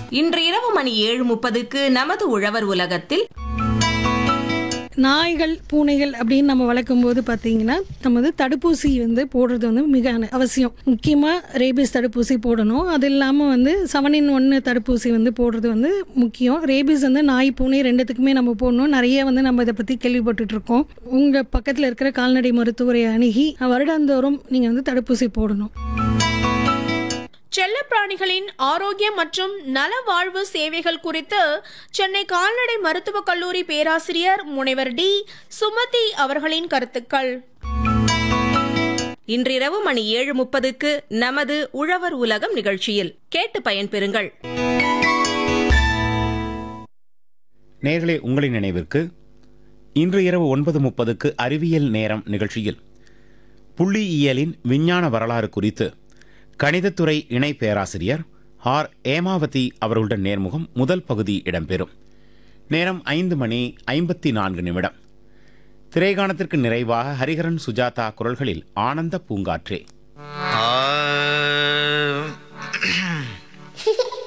இன்று இரவு மணி ஏழு முப்பதுக்கு நமது உழவர் உலகத்தில் நாய்கள் பூனைகள் அப்படின்னு நம்ம வளர்க்கும் போது பார்த்தீங்கன்னா நம்ம வந்து தடுப்பூசி வந்து போடுறது வந்து மிக அன- அவசியம் முக்கியமாக ரேபிஸ் தடுப்பூசி போடணும் அது இல்லாமல் வந்து செவனின் ஒன்று தடுப்பூசி வந்து போடுறது வந்து முக்கியம் ரேபிஸ் வந்து நாய் பூனை ரெண்டுத்துக்குமே நம்ம போடணும் நிறைய வந்து நம்ம இதை பற்றி கேள்விப்பட்டுட்டு இருக்கோம் உங்கள் பக்கத்தில் இருக்கிற கால்நடை மருத்துவரை அணுகி வருடாந்தோறும் நீங்கள் வந்து தடுப்பூசி போடணும் செல்லப்பிராணிகளின் ஆரோக்கியம் மற்றும் நல வாழ்வு சேவைகள் குறித்து சென்னை கால்நடை மருத்துவக் கல்லூரி பேராசிரியர் முனைவர் டி சுமதி அவர்களின் கருத்துக்கள் இன்றிரவு மணி ஏழு முப்பதுக்கு நமது உழவர் உலகம் நிகழ்ச்சியில் கேட்டு பயன்பெறுங்கள் நேர்களே உங்களின் நினைவிற்கு இன்று இரவு ஒன்பது முப்பதுக்கு அறிவியல் நேரம் நிகழ்ச்சியில் புள்ளியியலின் விஞ்ஞான வரலாறு குறித்து கணிதத்துறை இணை பேராசிரியர் ஆர் ஏமாவதி அவர்களுடன் நேர்முகம் முதல் பகுதி இடம்பெறும் நேரம் ஐந்து மணி ஐம்பத்தி நான்கு நிமிடம் திரைகாணத்திற்கு நிறைவாக ஹரிஹரன் சுஜாதா குரல்களில் ஆனந்த பூங்காற்றே ஆ